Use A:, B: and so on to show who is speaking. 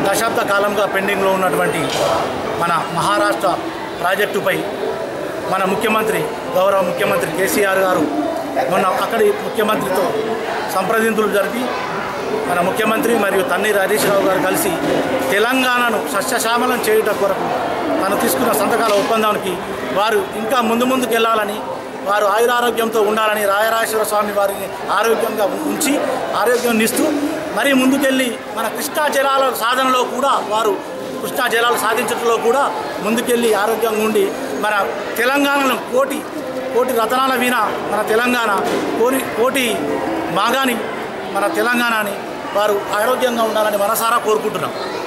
A: దశాబ్ద కాలంగా పెండింగ్లో ఉన్నటువంటి మన మహారాష్ట్ర ప్రాజెక్టుపై మన ముఖ్యమంత్రి గౌరవ ముఖ్యమంత్రి కేసీఆర్ గారు మొన్న అక్కడి ముఖ్యమంత్రితో సంప్రదింపులు జరిపి మన ముఖ్యమంత్రి మరియు తన్నీర్ హరీష్ రావు గారు కలిసి తెలంగాణను సస్యశ్యామలం చేయుట కొరకు తను తీసుకున్న సంతకాల ఒప్పందానికి వారు ఇంకా ముందు ముందుకు వెళ్ళాలని వారు ఆయురారోగ్యంతో ఉండాలని రాయరాజేశ్వర స్వామి వారిని ఆరోగ్యంగా ఉంచి ఆరోగ్యం ఇస్తూ మరీ ముందుకెళ్ళి మన కృష్ణా జలాల సాధనలో కూడా వారు కృష్ణా జలాలు సాధించడంలో కూడా ముందుకెళ్ళి ఆరోగ్యంగా ఉండి మన తెలంగాణను కోటి కోటి రతనాల వీణ మన తెలంగాణ కోటి కోటి మాగాని మన తెలంగాణని వారు ఆరోగ్యంగా ఉండాలని మనసారా కోరుకుంటున్నాం